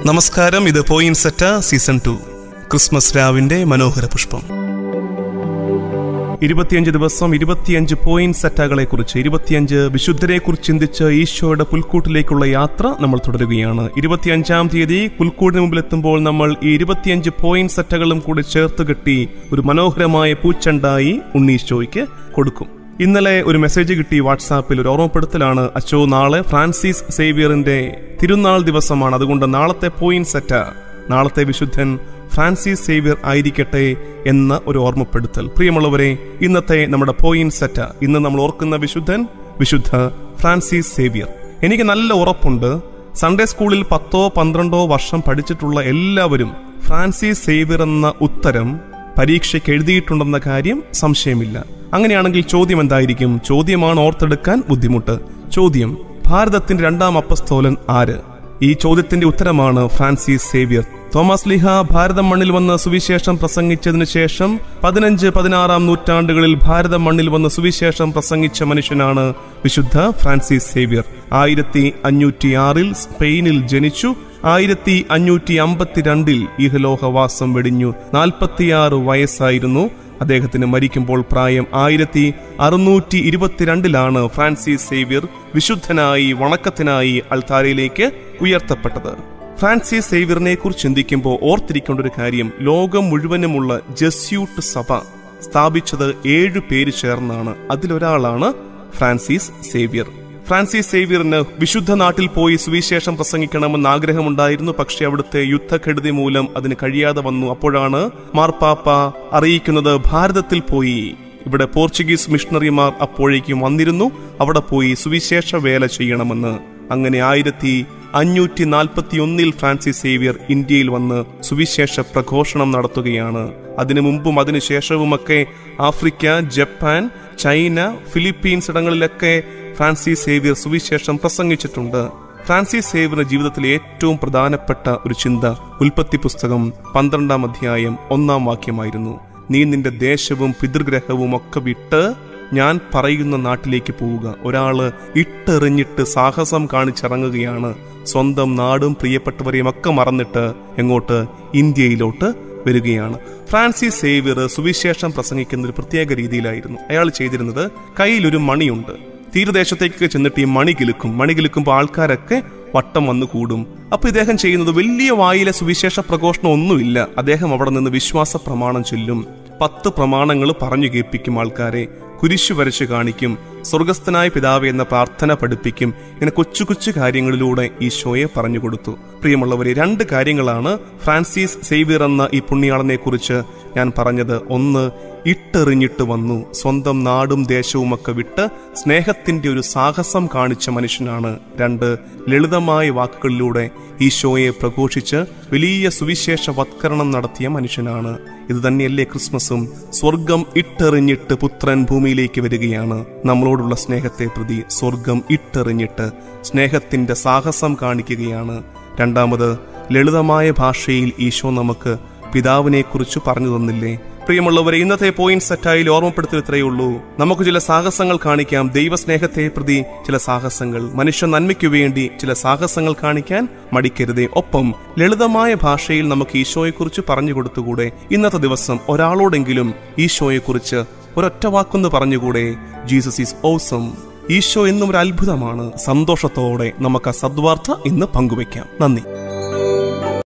നമസ്കാരം ഇത് പോയിൻസെറ്റ season two Christmas രാവിന്റെ മനോഹര പുഷ്പം ഇരുപത്തിയഞ്ച് ദിവസം ഇരുപത്തിയഞ്ച് പോയിന്റ് സെറ്റകളെ കുറിച്ച് ഇരുപത്തിയഞ്ച് വിശുദ്ധരെ കുറിച്ച് ചിന്തിച്ച് ഈശോയുടെ പുൽക്കൂട്ടിലേക്കുള്ള യാത്ര നമ്മൾ തുടരുകയാണ് ഇരുപത്തിയഞ്ചാം തീയതി പുൽക്കൂടിന് മുമ്പിൽ എത്തുമ്പോൾ നമ്മൾ ഈ ഇരുപത്തിയഞ്ച് പോയിന്റ് സെറ്റകളും കൂടി ചേർത്ത് കെട്ടി ഒരു മനോഹരമായ പൂച്ചണ്ടായി ഉണ്ണീശോയ്ക്ക് കൊടുക്കും ഇന്നലെ ഒരു മെസ്സേജ് കിട്ടി വാട്സാപ്പിൽ ഒരു ഓർമ്മപ്പെടുത്തലാണ് അച്ചോ നാളെ ഫ്രാൻസിസ് സേവിയറിന്റെ തിരുനാൾ ദിവസമാണ് അതുകൊണ്ട് നാളത്തെ പോയിന്റ് സെറ്റ നാളത്തെ വിശുദ്ധൻ ഫ്രാൻസിസ് സേവിയർ ആയിരിക്കട്ടെ എന്ന ഒരു ഓർമ്മപ്പെടുത്തൽ പ്രിയമുള്ളവരെ ഇന്നത്തെ നമ്മുടെ പോയിന്റ് സെറ്റ ഇന്ന് നമ്മൾ ഓർക്കുന്ന വിശുദ്ധൻ വിശുദ്ധ ഫ്രാൻസിസ് സേവിയർ എനിക്ക് നല്ല ഉറപ്പുണ്ട് സൺഡേ സ്കൂളിൽ പത്തോ പന്ത്രണ്ടോ വർഷം പഠിച്ചിട്ടുള്ള എല്ലാവരും ഫ്രാൻസിസ് സേവിയർ എന്ന ഉത്തരം പരീക്ഷയ്ക്ക് എഴുതിയിട്ടുണ്ടെന്ന കാര്യം സംശയമില്ല അങ്ങനെയാണെങ്കിൽ ചോദ്യം എന്തായിരിക്കും ചോദ്യമാണ് ഓർത്തെടുക്കാൻ ബുദ്ധിമുട്ട് ചോദ്യം ഭാരതത്തിന്റെ രണ്ടാം അപ്പസ്തോലൻ ആര് ഈ ചോദ്യത്തിന്റെ ഉത്തരമാണ് ഫ്രാൻസിസ് സേവിയർ തോമസ് ലിഹ ഭാരതം മണ്ണിൽ വന്ന് സുവിശേഷം പ്രസംഗിച്ചതിനു ശേഷം പതിനഞ്ച് പതിനാറാം നൂറ്റാണ്ടുകളിൽ ഭാരതം മണ്ണിൽ വന്ന് സുവിശേഷം പ്രസംഗിച്ച മനുഷ്യനാണ് വിശുദ്ധ ഫ്രാൻസിസ് സേവിയർ ആയിരത്തി അഞ്ഞൂറ്റി ആറിൽ സ്പെയിനിൽ ജനിച്ചു ആയിരത്തി അഞ്ഞൂറ്റി അമ്പത്തിരണ്ടിൽ ഇഹലോഹവാസം വെടിഞ്ഞു നാൽപ്പത്തിയാറ് വയസ്സായിരുന്നു അദ്ദേഹത്തിന് മരിക്കുമ്പോൾ പ്രായം ആയിരത്തി അറുന്നൂറ്റി ഇരുപത്തിരണ്ടിലാണ് ഫ്രാൻസിസ് സേവ്യർ വിശുദ്ധനായി വണക്കത്തിനായി അൾത്താരയിലേക്ക് ഉയർത്തപ്പെട്ടത് ഫ്രാൻസിസ് സേവ്യറിനെ കുറിച്ച് ചിന്തിക്കുമ്പോൾ ഓർത്തിരിക്കേണ്ട ഒരു കാര്യം ലോകം മുഴുവനുമുള്ള ജസ്യൂട്ട് സഭ സ്ഥാപിച്ചത് ഏഴു പേര് ചേർന്നാണ് അതിലൊരാളാണ് ഫ്രാൻസിസ് സേവ്യർ ഫ്രാൻസിസ് സേവ്യറിന് വിശുദ്ധ നാട്ടിൽ പോയി സുവിശേഷം പ്രസംഗിക്കണമെന്ന് ആഗ്രഹമുണ്ടായിരുന്നു പക്ഷെ അവിടുത്തെ യുദ്ധക്കെടുതി മൂലം അതിന് കഴിയാതെ വന്നു അപ്പോഴാണ് മാർപ്പാപ്പ അറിയിക്കുന്നത് ഭാരതത്തിൽ പോയി ഇവിടെ പോർച്ചുഗീസ് മിഷണറിമാർ അപ്പോഴേക്കും വന്നിരുന്നു അവിടെ പോയി സുവിശേഷ വേല ചെയ്യണമെന്ന് അങ്ങനെ ആയിരത്തി അഞ്ഞൂറ്റി നാൽപ്പത്തി ഒന്നിൽ ഫ്രാൻസിസ് സേവിയർ ഇന്ത്യയിൽ വന്ന് സുവിശേഷ പ്രഘോഷണം നടത്തുകയാണ് അതിനു മുമ്പും അതിനുശേഷവുമൊക്കെ ആഫ്രിക്ക ജപ്പാൻ ചൈന ഫിലിപ്പീൻസ് ഇടങ്ങളിലൊക്കെ ഫ്രാൻസിസ് സേവിയർ സുവിശേഷം പ്രസംഗിച്ചിട്ടുണ്ട് ഫ്രാൻസിസ് സേവിയറുടെ ജീവിതത്തിലെ ഏറ്റവും പ്രധാനപ്പെട്ട ഒരു ചിന്ത ഉൽപ്പത്തി പുസ്തകം പന്ത്രണ്ടാം അധ്യായം ഒന്നാം വാക്യമായിരുന്നു നീ നിന്റെ ദേശവും പിതൃഗ്രഹവും ഒക്കെ വിട്ട് ഞാൻ പറയുന്ന നാട്ടിലേക്ക് പോവുക ഒരാള് ഇട്ടെറിഞ്ഞിട്ട് സാഹസം കാണിച്ചിറങ്ങുകയാണ് സ്വന്തം നാടും പ്രിയപ്പെട്ടവരെയും ഒക്കെ മറന്നിട്ട് എങ്ങോട്ട് ഇന്ത്യയിലോട്ട് വരികയാണ് ഫ്രാൻസിസ് സേവിയർ സുവിശേഷം പ്രസംഗിക്കുന്ന ഒരു പ്രത്യേക രീതിയിലായിരുന്നു അയാൾ ചെയ്തിരുന്നത് കയ്യിലൊരു മണിയുണ്ട് തീരദേശത്തേക്ക് ചെന്നിട്ട് ഈ മണി കിലുക്കും മണി കിലുക്കുമ്പോൾ ആൾക്കാരൊക്കെ വട്ടം വന്നു കൂടും അപ്പൊ ഇദ്ദേഹം ചെയ്യുന്നത് വലിയ വായിലെ സുവിശേഷ പ്രഘോഷണം ഒന്നുമില്ല അദ്ദേഹം അവിടെ നിന്ന് വിശ്വാസ പ്രമാണം ചൊല്ലും പത്ത് പ്രമാണങ്ങൾ പറഞ്ഞു കേൾപ്പിക്കും ആൾക്കാരെ കുരിശു വരച്ചു കാണിക്കും സ്വർഗസ്ഥനായ പിതാവ് എന്ന പ്രാർത്ഥന പഠിപ്പിക്കും ഇങ്ങനെ കൊച്ചു കൊച്ചു കാര്യങ്ങളിലൂടെ ഈശോയെ പറഞ്ഞു കൊടുത്തു പ്രിയമുള്ളവരെ രണ്ട് കാര്യങ്ങളാണ് ഫ്രാൻസിസ് സേവിയർ എന്ന ഈ പുണ്യാളനെ കുറിച്ച് ഞാൻ പറഞ്ഞത് ഒന്ന് ഇട്ടെറിഞ്ഞിട്ട് വന്നു സ്വന്തം നാടും ദേശവുമൊക്കെ വിട്ട് സ്നേഹത്തിന്റെ ഒരു സാഹസം കാണിച്ച മനുഷ്യനാണ് രണ്ട് ലളിതമായ വാക്കുകളിലൂടെ ഈശോയെ പ്രഘോഷിച്ച് വലിയ സുവിശേഷ വത്കരണം നടത്തിയ മനുഷ്യനാണ് ഇത് തന്നെയല്ലേ ക്രിസ്മസും സ്വർഗം ഇട്ടെറിഞ്ഞിട്ട് പുത്രൻ ഭൂമിയിലേക്ക് വരികയാണ് നമ്മളോടുള്ള സ്നേഹത്തെ പ്രതി സ്വർഗം ഇട്ടെറിഞ്ഞിട്ട് സ്നേഹത്തിന്റെ സാഹസം കാണിക്കുകയാണ് രണ്ടാമത് ലളിതമായ ഭാഷയിൽ ഈശോ നമുക്ക് പിതാവിനെ കുറിച്ച് പറഞ്ഞു തന്നില്ലേ പ്രിയമുള്ളവരെ ഇന്നത്തെ പോയിന്റ് സെറ്റായി ഓർമ്മപ്പെടുത്തൽ ഇത്രയേ ഉള്ളൂ നമുക്ക് ചില സാഹസങ്ങൾ കാണിക്കാം ദൈവസ്നേഹത്തെ പ്രതി ചില സാഹസങ്ങൾ മനുഷ്യ നന്മയ്ക്കു വേണ്ടി ചില സാഹസങ്ങൾ കാണിക്കാൻ മടിക്കരുതേ ഒപ്പം ലളിതമായ ഭാഷയിൽ നമുക്ക് ഈശോയെക്കുറിച്ച് പറഞ്ഞു കൊടുത്തുകൂടെ ഇന്നത്തെ ദിവസം ഒരാളോടെങ്കിലും ഈശോയെക്കുറിച്ച് ഒരൊറ്റ വാക്കൊന്ന് പറഞ്ഞുകൂടെ ജീസസ് ഈസ് ഓസം ഈശോ എന്നും ഒരു അത്ഭുതമാണ് സന്തോഷത്തോടെ നമുക്ക് ആ സദ്വാർത്ത ഇന്ന് പങ്കുവയ്ക്കാം നന്ദി